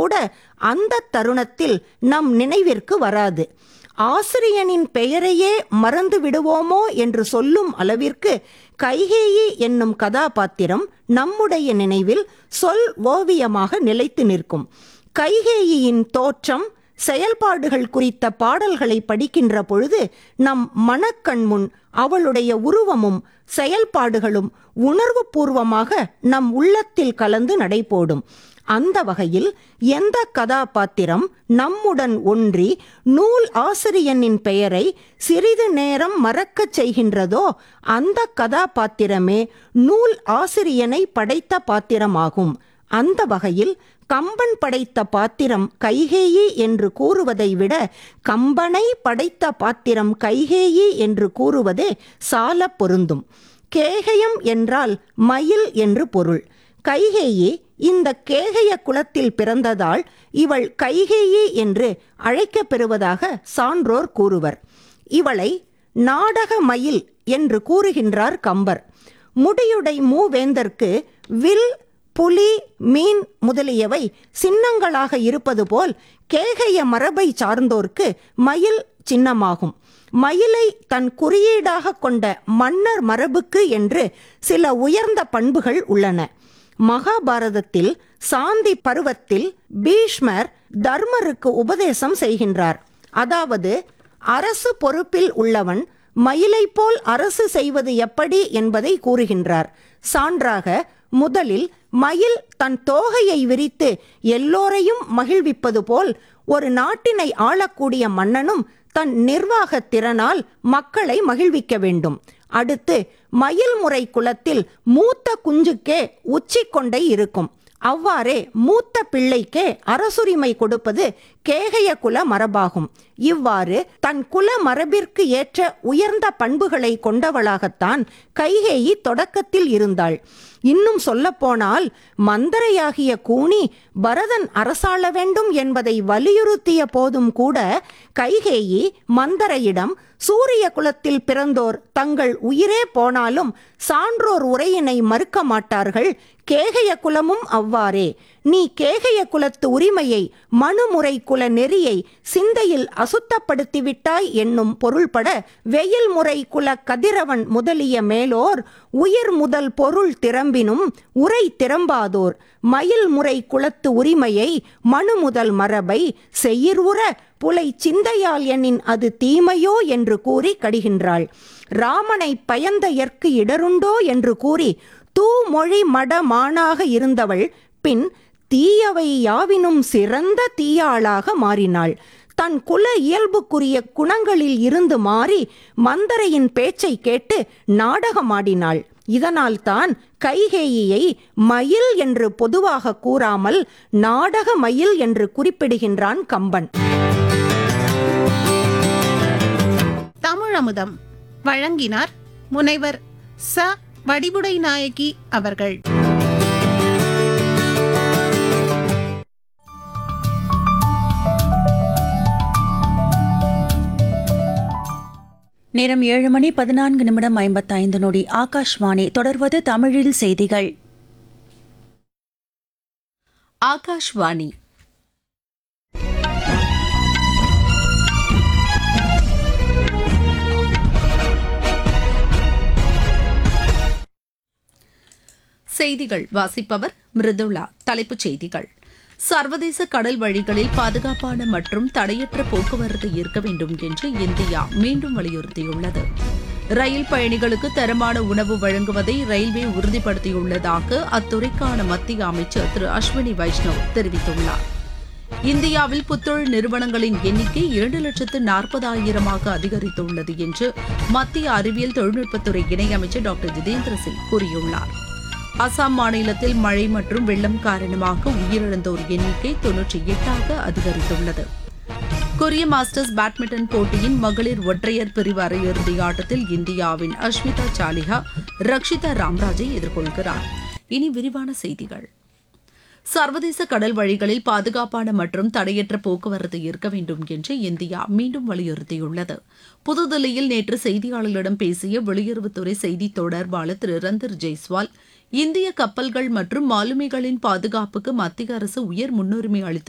கூட அந்த தருணத்தில் நம் நினைவிற்கு வராது ஆசிரியனின் பெயரையே மறந்து விடுவோமோ என்று சொல்லும் அளவிற்கு கைகேயி என்னும் கதாபாத்திரம் நம்முடைய நினைவில் சொல் ஓவியமாக நிலைத்து நிற்கும் கைகேயியின் தோற்றம் செயல்பாடுகள் குறித்த பாடல்களை படிக்கின்ற பொழுது நம் மனக்கண் முன் அவளுடைய உருவமும் செயல்பாடுகளும் உணர்வுபூர்வமாக நம் உள்ளத்தில் கலந்து நடைபோடும் அந்த வகையில் எந்த கதாபாத்திரம் நம்முடன் ஒன்றி நூல் ஆசிரியனின் பெயரை சிறிது நேரம் மறக்கச் செய்கின்றதோ அந்த கதாபாத்திரமே நூல் ஆசிரியனை படைத்த பாத்திரமாகும் அந்த வகையில் கம்பன் படைத்த பாத்திரம் கைகேயி என்று கூறுவதை விட கம்பனை படைத்த பாத்திரம் கைகேயி என்று கூறுவதே சால பொருந்தும் கேகயம் என்றால் மயில் என்று பொருள் கைகேயி இந்த கேகய குலத்தில் பிறந்ததால் இவள் கைகேயி என்று அழைக்கப் பெறுவதாக சான்றோர் கூறுவர் இவளை நாடக மயில் என்று கூறுகின்றார் கம்பர் முடியுடை மூவேந்தர்க்கு வில் புலி மீன் முதலியவை சின்னங்களாக இருப்பது போல் கேகய மரபை சார்ந்தோர்க்கு மயில் சின்னமாகும் மயிலை தன் குறியீடாக கொண்ட மன்னர் மரபுக்கு என்று சில உயர்ந்த பண்புகள் உள்ளன மகாபாரதத்தில் சாந்தி பருவத்தில் பீஷ்மர் தர்மருக்கு உபதேசம் செய்கின்றார் அதாவது அரசு பொறுப்பில் உள்ளவன் மயிலை போல் அரசு செய்வது எப்படி என்பதை கூறுகின்றார் சான்றாக முதலில் மயில் தன் தோகையை விரித்து எல்லோரையும் மகிழ்விப்பது போல் ஒரு நாட்டினை ஆளக்கூடிய மன்னனும் தன் நிர்வாகத் திறனால் மக்களை மகிழ்விக்க வேண்டும் அடுத்து மயில் முறை குலத்தில் மூத்த குஞ்சுக்கே உச்சி கொண்டை இருக்கும் அவ்வாறே மூத்த பிள்ளைக்கே அரசுரிமை கொடுப்பது கேகய குல மரபாகும் இவ்வாறு தன் குல மரபிற்கு ஏற்ற உயர்ந்த பண்புகளை கொண்டவளாகத்தான் கைகேயி தொடக்கத்தில் இருந்தாள் இன்னும் சொல்லப்போனால் மந்தரையாகிய கூனி பரதன் அரசாள வேண்டும் என்பதை வலியுறுத்திய போதும் கூட கைகேயி மந்தரையிடம் சூரிய குலத்தில் பிறந்தோர் தங்கள் உயிரே போனாலும் சான்றோர் உரையினை மறுக்க மாட்டார்கள் கேகய குலமும் அவ்வாறே நீ கேகய குலத்து உரிமையை மனுமுறை குல நெறியை சிந்தையில் அசுத்தப்படுத்திவிட்டாய் என்னும் பொருள்பட வெயில் முறை குல கதிரவன் முதலிய மேலோர் உயிர் முதல் பொருள் திறம்பினும் உரை திறம்பாதோர் மயில் முறை குலத்து உரிமையை மனு முதல் மரபை செயிர் உற புலை சிந்தையால் எண்ணின் அது தீமையோ என்று கூறி கடிகின்றாள் ராமனை பயந்த எற்கு இடருண்டோ என்று கூறி தூமொழி மட மானாக இருந்தவள் பின் தீயவை யாவினும் சிறந்த தீயாளாக மாறினாள் தன் குல இயல்புக்குரிய குணங்களில் இருந்து மாறி மந்தரையின் பேச்சை கேட்டு நாடகமாடினாள் இதனால் தான் கைகேயியை மயில் என்று பொதுவாக கூறாமல் நாடக மயில் என்று குறிப்பிடுகின்றான் கம்பன் தமிழமுதம் வழங்கினார் முனைவர் ச வடிவுடை நாயகி அவர்கள் நேரம் ஏழு மணி பதினான்கு நிமிடம் ஐம்பத்தைந்து நொடி ஆகாஷ்வாணி தொடர்வது தமிழில் செய்திகள் ஆகாஷ்வாணி செய்திகள் வாசிப்பவர் மிருதுளா தலைப்புச் செய்திகள் சர்வதேச கடல் வழிகளில் பாதுகாப்பான மற்றும் தடையற்ற போக்குவரத்து இருக்க வேண்டும் என்று இந்தியா மீண்டும் வலியுறுத்தியுள்ளது ரயில் பயணிகளுக்கு தரமான உணவு வழங்குவதை ரயில்வே உறுதிப்படுத்தியுள்ளதாக அத்துறைக்கான மத்திய அமைச்சர் திரு அஸ்வினி வைஷ்ணவ் தெரிவித்துள்ளார் இந்தியாவில் புத்தொழில் நிறுவனங்களின் எண்ணிக்கை இரண்டு லட்சத்து நாற்பதாயிரமாக அதிகரித்துள்ளது என்று மத்திய அறிவியல் தொழில்நுட்பத்துறை இணையமைச்சர் டாக்டர் ஜிதேந்திர சிங் கூறியுள்ளார் அசாம் மாநிலத்தில் மழை மற்றும் வெள்ளம் காரணமாக உயிரிழந்தோர் எண்ணிக்கை தொன்னூற்றி எட்டாக அதிகரித்துள்ளது கொரிய மாஸ்டர்ஸ் பேட்மிண்டன் போட்டியின் மகளிர் ஒற்றையர் பிரிவு அரையிறுதி ஆட்டத்தில் இந்தியாவின் அஷ்மிதா சாலிஹா ரக்ஷிதா ராம்ராஜை எதிர்கொள்கிறார் இனி விரிவான செய்திகள் சர்வதேச கடல் வழிகளில் பாதுகாப்பான மற்றும் தடையற்ற போக்குவரத்து இருக்க வேண்டும் என்று இந்தியா மீண்டும் வலியுறுத்தியுள்ளது புதுதில்லியில் நேற்று செய்தியாளர்களிடம் பேசிய வெளியுறவுத்துறை செய்தி தொடர்பாளர் திரு ரந்தர் ஜெய்ஸ்வால் இந்திய கப்பல்கள் மற்றும் மாலுமிகளின் பாதுகாப்புக்கு மத்திய அரசு உயர் முன்னுரிமை அளித்து